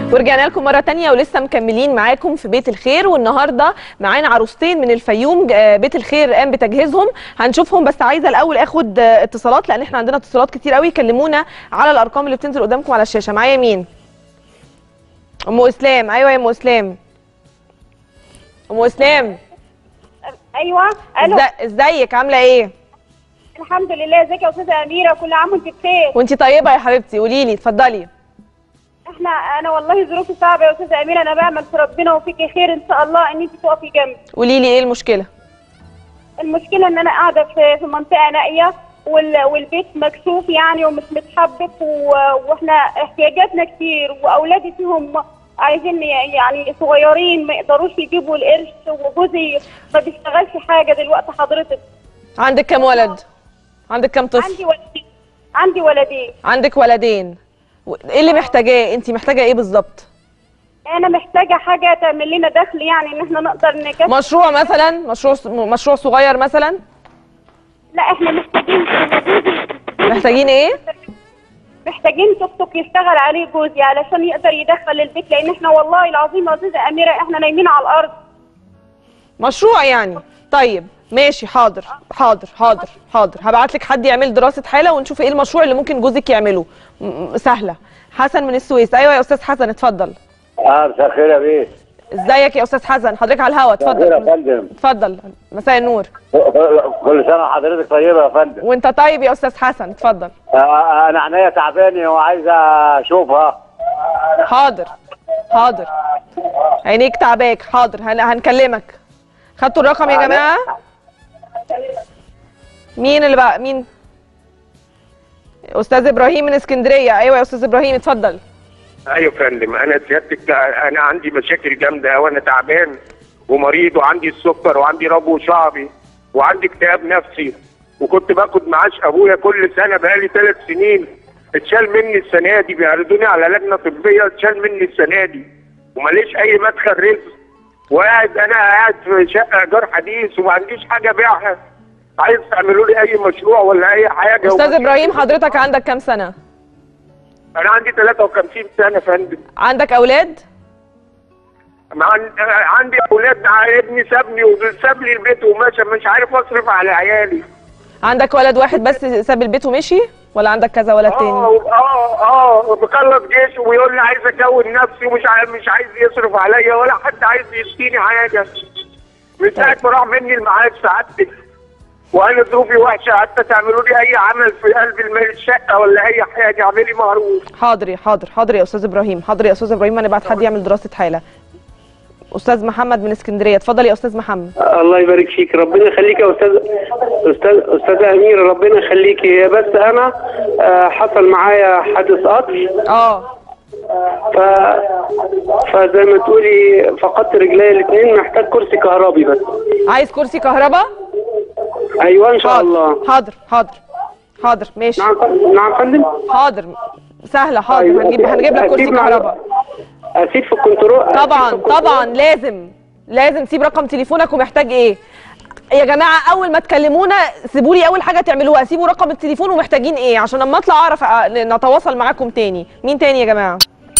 ورجعنا لكم مرة تانية ولسه مكملين معاكم في بيت الخير والنهاردة معانا عروستين من الفيوم آه، بيت الخير قام بتجهيزهم هنشوفهم بس عايزة الأول اخد آه، اتصالات لأن احنا عندنا اتصالات كتير قوي كلمونا على الأرقام اللي بتنزل قدامكم على الشاشة معايا مين؟ أم إسلام أيوة يا أم إسلام أم إسلام ايوه الو إزا- ازيك عاملة إيه؟ الحمد لله ازيك يا استاذه اميره كل عام وانت بخير وانتي طيبة يا حبيبتي قولي لي اتفضلي احنا انا والله ظروفي صعبه يا استاذه اميره انا بعمل في ربنا وفيكي خير ان شاء الله ان انت تقفي جنبي قولي لي إيه المشكلة؟ المشكله ان انا قاعده في في منطقه نائيه وال- والبيت مكشوف يعني ومش متحبك و- واحنا احتياجاتنا كتير واولادي فيهم عايزين ي- يعني صغيرين ما يقدروش يجيبوا القرش وجوزي ما بيشتغلش حاجه دلوقتي حضرتك عندك كام ولد؟ عندك كام طفل؟ عندي ولدين عندي ولدين عندك ولدين و- ايه اللي محتاجاه انت محتاجه ايه بالظبط انا محتاجه حاجه تعمل لنا دخل يعني ان احنا نقدر نكفي مشروع مثلا مشروع ص- مشروع صغير مثلا لا احنا محتاجين محتاجين ايه محتاجين توك توك يشتغل عليه جوزي علشان يقدر يدخل البيت لان احنا والله العظيم يا استاذه اميره احنا نايمين على الارض مشروع يعني طيب ماشي حاضر حاضر حاضر حاضر هبعت لك حد يعمل دراسه حاله ونشوف ايه المشروع اللي ممكن جوزك يعمله م- م- سهله حسن من السويس ايوه يا استاذ حسن اتفضل اه مساء الخير يا بيه ازيك يا استاذ حسن حضرتك على الهوا مساء الخير يا اتفضل فندم اتفضل مساء النور كل سنه وحضرتك طيبه يا فندم وانت طيب يا استاذ حسن اتفضل آه انا عينيا تعبانه وعايز اشوفها حاضر حاضر عينيك تعباك حاضر هن... هنكلمك خدتوا الرقم يا جماعه مين اللي بقى مين استاذ ابراهيم من اسكندريه ايوه يا استاذ ابراهيم اتفضل ايوه يا فندم انا سيادتك انا عندي مشاكل جامده وانا تعبان ومريض وعندي السكر وعندي ربو شعبي وعندي اكتئاب نفسي وكنت باخد معاش ابويا كل سنه بقالي ثلاث سنين اتشال مني السنه دي بيعرضوني على لجنه طبيه اتشال مني السنه دي وماليش اي مدخل رزق وقاعد انا قاعد في شقه ايجار حديث وما عنديش حاجه ابيعها عايز تعملوا لي اي مشروع ولا اي حاجه استاذ ومفيش- ابراهيم حضرتك عندك كام سنه انا عندي 53 سنه يا فندم عندك اولاد مع عندي اولاد ابني سابني وساب لي البيت ومشى مش عارف اصرف على عيالي عندك ولد واحد بس ساب البيت ومشي ولا عندك كذا ولد تاني اه اه اه بخلص جيش ويقول لي عايز اكون نفسي ومش عايز مش عايز يصرف عليا ولا حد عايز يشتيني حاجه من ساعه ما راح مني المعاش سعادتك وانا ظروفي وحشه حتى تعملوا لي اي عمل في قلب الم- الشقه ولا اي حاجه اعملي معروف حاضر يا حاضر حاضر يا استاذ ابراهيم حاضر يا استاذ ابراهيم هنبعت حد يعمل دراسه حاله استاذ محمد من اسكندريه اتفضل يا استاذ محمد الله يبارك فيك ربنا يخليك يا استاذ استاذ استاذه اميره ربنا يخليك هي بس انا آه، حصل معايا حادث قطر اه ف فزي ما تقولي فقدت رجلي الاثنين محتاج كرسي كهربي بس عايز كرسي كهرباء ايوه ان شاء حاضر الله حاضر حاضر حاضر ماشي نعم ف- نعم فندم حاضر سهله حاضر أيوة. هنجيب هنجيب لك كرسي أكيد مع- كهرباء اسيب في الكنترول طبعا طبعا لازم لازم تسيب رقم تليفونك ومحتاج ايه يا جماعه اول ما تكلمونا سيبوا لي اول حاجه تعملوها سيبوا رقم التليفون ومحتاجين ايه عشان لما اطلع اعرف أ- نتواصل معاكم تاني مين تاني يا جماعه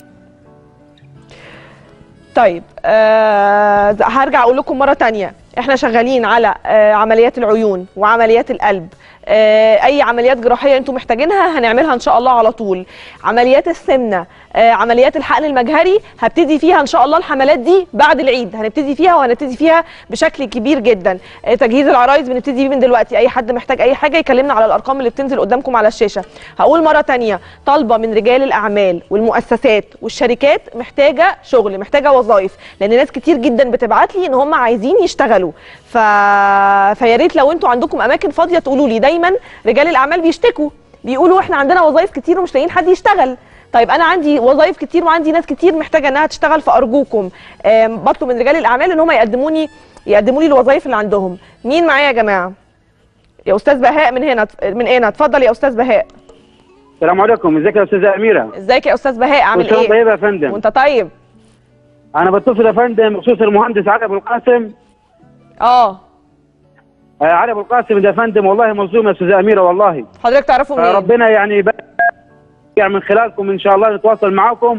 طيب آه هرجع اقول لكم مره تانية احنا شغالين على آه عمليات العيون وعمليات القلب آه اي عمليات جراحيه انتم محتاجينها هنعملها ان شاء الله على طول عمليات السمنه آه عمليات الحقن المجهري هبتدي فيها ان شاء الله الحملات دي بعد العيد هنبتدي فيها وهنبتدي فيها بشكل كبير جدا آه تجهيز العرايس بنبتدي بيه من دلوقتي اي حد محتاج اي حاجه يكلمنا على الارقام اللي بتنزل قدامكم على الشاشه هقول مره تانية طالبه من رجال الاعمال والمؤسسات والشركات محتاجه شغل محتاجه وظائف لان ناس كتير جدا بتبعت لي ان هم عايزين يشتغلوا ف... فيا ريت لو انتوا عندكم اماكن فاضيه تقولوا لي دايما رجال الاعمال بيشتكوا بيقولوا احنا عندنا وظائف كتير ومش لاقيين حد يشتغل طيب انا عندي وظائف كتير وعندي ناس كتير محتاجه انها تشتغل فارجوكم آم، بطلب من رجال الاعمال ان هم يقدموني يقدموا لي الوظائف اللي عندهم مين معايا يا جماعه يا استاذ بهاء من هنا من هنا اتفضل يا استاذ بهاء السلام عليكم ازيك يا استاذه اميره ازيك يا استاذ بهاء عامل كل سنه ايه طيبه يا فندم وانت طيب انا بتصل يا فندم بخصوص المهندس علي ابو القاسم اه آه، علي ابو القاسم ده يا فندم والله مظلوم يا استاذه اميره والله حضرتك تعرفوا منين فربنا يعني يبارك يعني من خلالكم ان شاء الله نتواصل معاكم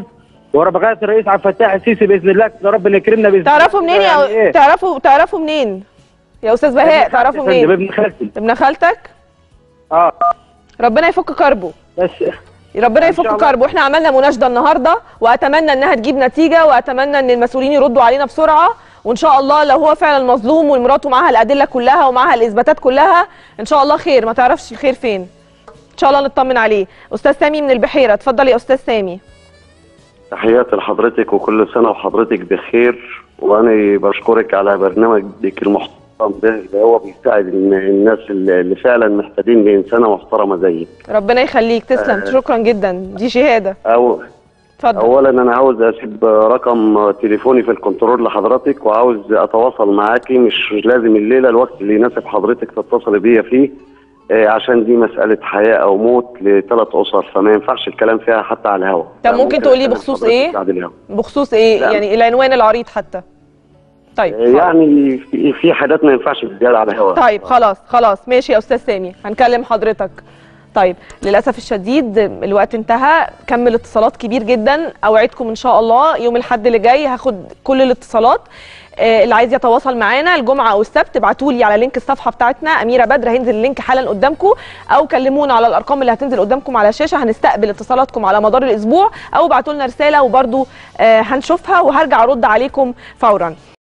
وربغايه الرئيس عبد الفتاح السيسي باذن الله يا ربنا يكرمنا باذن الله تعرفوا منين يعني يا إيه؟ تعرفوا تعرفوا منين يا استاذ بهاء تعرفوا يا فندم، منين ابن خالتي ابن خالتك اه ربنا يفك كربه بس ربنا إن شاء يفك الله. كربه احنا عملنا مناشده النهارده واتمنى انها تجيب نتيجه واتمنى ان المسؤولين يردوا علينا بسرعه وان شاء الله لو هو فعلا مظلوم ومراته معاها الادله كلها ومعاها الاثباتات كلها ان شاء الله خير ما تعرفش الخير فين ان شاء الله نطمن عليه استاذ سامي من البحيره اتفضل يا استاذ سامي تحياتي لحضرتك وكل سنة وحضرتك بخير وأنا بشكرك على برنامجك المحترم ده اللي هو بيساعد الن- الناس اللي اللي فعلا محتاجين لإنسانة محترمة زيك ربنا يخليك تسلم آه. شكرا جدا دي شهاده أو اتفضل أولا أنا عاوز أسيب رقم تليفوني في الكنترول لحضرتك وعاوز أتواصل معاكي مش لازم الليلة الوقت اللي يناسب حضرتك تتصلي بيا فيه آه، عشان دي مسألة حياة أو موت لثلاث أسر فما ينفعش الكلام فيها حتى على الهواء طب ممكن تقولي أكلم بخصوص حضرتك إيه؟ بعد الهوا. بخصوص ايه لا. يعني العنوان العريض حتى طيب خلاص. يعني في في حاجات ما ينفعش تتقال على الهواء طيب خلاص خلاص ماشي يا استاذ سامي هنكلم حضرتك طيب للاسف الشديد الوقت انتهى كمل اتصالات كبير جدا اوعدكم ان شاء الله يوم الاحد اللي جاي هاخد كل الاتصالات آه، اللي عايز يتواصل معانا الجمعه او السبت ابعتوا لي على لينك الصفحه بتاعتنا اميره بدر هينزل اللينك حالا قدامكم او كلمونا على الارقام اللي هتنزل قدامكم على الشاشه هنستقبل اتصالاتكم على مدار الاسبوع او ابعتوا لنا رساله وبرده هنشوفها وهرجع ارد عليكم فورا